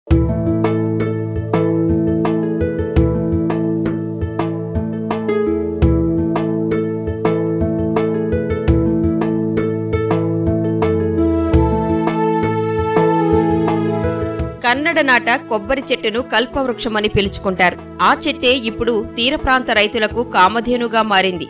కన్నడ నాట కొబ్బరి చెట్టును కల్పవృక్షమని పిలుచుకుంటారు ఆ చెట్టే ఇప్పుడు తీర ప్రాంత రైతులకు కామధేనుగా మారింది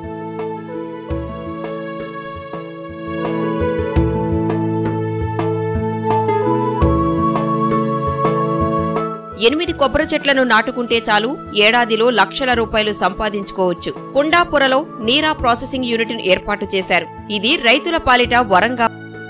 ఎనిమిది కొబ్బరి చెట్లను నాటుకుంటే చాలు ఏడాదిలో లక్షల రూపాయలు సంపాదించుకోవచ్చు కుండాపురలో నీరా ప్రాసెసింగ్ యూనిట్ ఏర్పాటు చేశారు ఇది రైతుల పాలిట వరంగా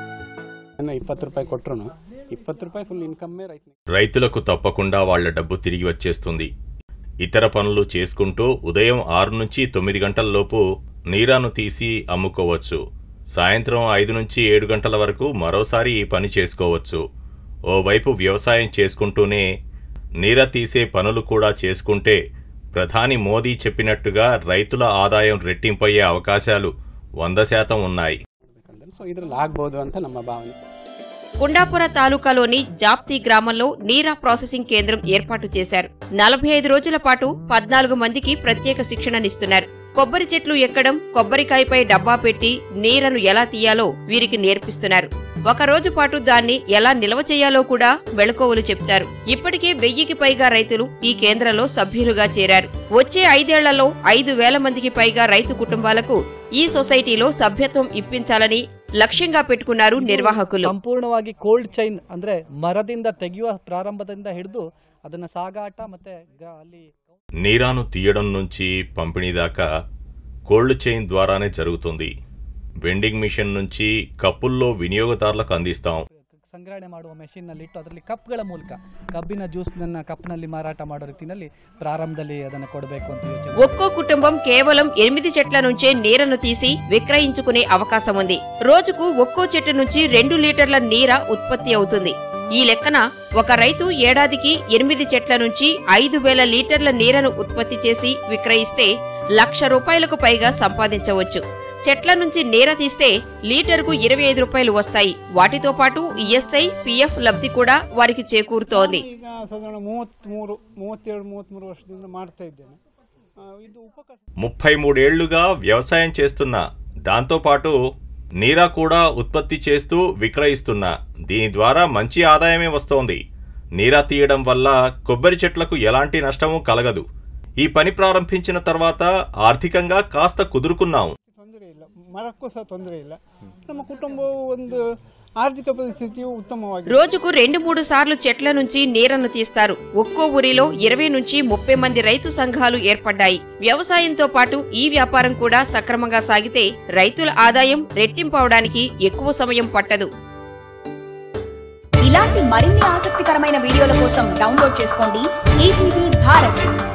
ಅನ್ನ ಇಪ್ಪತ್ತು ರೂಪಾಯಿ ಕೊಟ್ರು ಇಪ್ಪತ್ತು ರೂಪಾಯಿ ಫುಲ್ ಇನ್ಕಮ್ಮೇ ರೈತ రైతులకు తప్పకుండా వాళ్ళ డబ్బు తిరిగి వచ్చేస్తుంది ఇతర పనులు చేసుకుంటూ ఉదయం ఆరు నుంచి తొమ్మిది గంటలలోపు నీరాను తీసి అమ్ముకోవచ్చు సాయంత్రం ఐదు నుంచి ఏడు గంటల వరకు మరోసారి ఈ పని చేసుకోవచ్చు ఓవైపు వ్యవసాయం చేసుకుంటూనే నీర తీసే పనులు కూడా చేసుకుంటే ప్రధాని మోదీ చెప్పినట్టుగా రైతుల ఆదాయం రెట్టింపయ్యే అవకాశాలు వంద శాతం ఉన్నాయి ಬೇಕಂದ್ರೆ ಸೊ ಇದ್ರಲ್ಲಿ ಆಗ್ಬೋದು ಅಂತ ನಮ್ಮ ಭಾವನೆ కుండాపుర తాలూకాలోని జాప్తి గ్రామంలో నీరా ప్రాసెసింగ్ కేంద్రం ఏర్పాటు చేశారు నలభై ఐదు రోజుల పాటు పద్నాలుగు మందికి ప్రత్యేక శిక్షణనిస్తున్నారు కొబ్బరి చెట్లు ఎక్కడం కొబ్బరికాయపై డబ్బా పెట్టి నీరను ఎలా తీయాలో వీరికి నేర్పిస్తున్నారు ఒక రోజు పాటు దాన్ని ఎలా నిల్వ చేయాలో కూడా మెళకువలు చెప్తారు ఇప్పటికే వెయ్యికి పైగా రైతులు ఈ కేంద్రంలో సభ్యులుగా చేరారు వచ్చే ఐదేళ్లలో ఐదు వేల మందికి పైగా రైతు కుటుంబాలకు ఈ సొసైటీలో సభ్యత్వం ఇప్పించాలని లక్ష్యంగా పెట్టుకున్నారు నిర్వాహకులు ಸಂಪೂರ್ಣವಾಗಿ ಕೋಲ್ಡ್ ಚೈನ್ ಅಂದ್ರೆ ಮರದಿಂದ ತೆಗೆಯುವ ಪ್ರಾರಂಭದಿಂದ ಹಿಡಿದು ಅದನ್ನ ಸಾಗಾಟ ಮತ್ತೆ ಗ- ಅಲ್ಲಿ నీరాను తీయడం నుంచి పంపిణీ దాకా కోల్డ్ చైన్ ద్వారానే జరుగుతుంది వెండింగ్ మిషన్ నుంచి కప్పుల్లో వినియోగదారులకు అందిస్తాం ಸಂಗ್ರಹಣೆ ಮಾಡುವ ಮೆಷಿನ್ ನಲ್ಲಿ ಇಟ್ಟು ಅದರಲ್ಲಿ ಕಪ್ಗಳ ಮೂಲಕ ಕಬ್ಬಿನ ಜ್ಯೂಸ್ ನನ್ನ ಕಪ್ನಲ್ಲಿ ಮಾರಾಟ ಮಾಡೋ ರೀತಿನಲ್ಲಿ ಪ್ರಾರಂಭದಲ್ಲಿ ಅದನ್ನ ಕೊಡಬೇಕು ಅಂತ ಯೋಚನೆ ఒక్కో కుటుంబం కేవలం ఎనిమిది చెట్ల నుంచే నీరను తీసి విక్రయించుకునే అవకాశం ఉంది రోజుకు ఒక్కో చెట్టు నుంచి రెండు లీటర్ల నీర ఉత్పత్తి అవుతుంది ఈ లెక్కన ఒక రైతు ఏడాదికి ఎనిమిది చెట్ల నుంచి ఐదు వేల లీటర్ల నీరను ఉత్పత్తి చేసి విక్రయిస్తే లక్ష రూపాయలకు పైగా సంపాదించవచ్చు చెట్ల నుంచి నీర తీస్తే లీటరుకు ఇరవై ఐదు రూపాయలు వస్తాయి వాటితో పాటు ఈఎస్ఐ పిఎఫ్ లబ్ధి కూడా వారికి చేకూరుతోంది ಈಗ ಸಾಧಾರಣ ಮೂವತ್ತ್ಮೂರು ಮೂವತ್ತೆರಡು ಮೂವತ್ತ್ಮೂರು ವರ್ಷದಿಂದ ಮಾಡ್ತಾ ಇದ್ದೇನೆ ಆ, ಇದು ಉಪಕಸ ముప్పై మూడేళ్లుగా వ్యవసాయం చేస్తున్నా దాంతోపాటు నీరా కూడా ఉత్పత్తి చేస్తూ విక్రయిస్తున్నా దీని ద్వారా మంచి ఆదాయమే వస్తోంది నీరా తీయడం వల్ల కొబ్బరి చెట్లకు ఎలాంటి నష్టమూ కలగదు ఈ పని ప్రారంభించిన తర్వాత ఆర్థికంగా కాస్త కుదురుకున్నాం ತೊಂದರೆ ಇಲ್ಲ ಮರಕ್ಕೂ ಸಹ ತೊಂದರೆ ಇಲ್ಲ ನಮ್ಮ ಕುಟುಂಬವು ಒಂದು ಆರ್ಥಿಕ ಪರಿಸ್ಥಿತಿಯು ಉತ್ತಮವಾಗಿದೆ రోజుకు రెండు మూడు సార్లు చెట్ల నుంచి నీరను తీస్తారు ఒక్కో ఊరిలో ఇరవై నుంచి ముప్పై మంది రైతు సంఘాలు ఏర్పడ్డాయి వ్యవసాయంతో పాటు ఈ వ్యాపారం కూడా సక్రమంగా సాగితే రైతుల ఆదాయం రెట్టింపవడానికి ఎక్కువ సమయం పట్టదు ఇలాంటి మరిన్ని ఆసక్తికరమైన వీడియోల కోసం డౌన్లోడ్ చేసుకోండి ఈటీవీ భారత్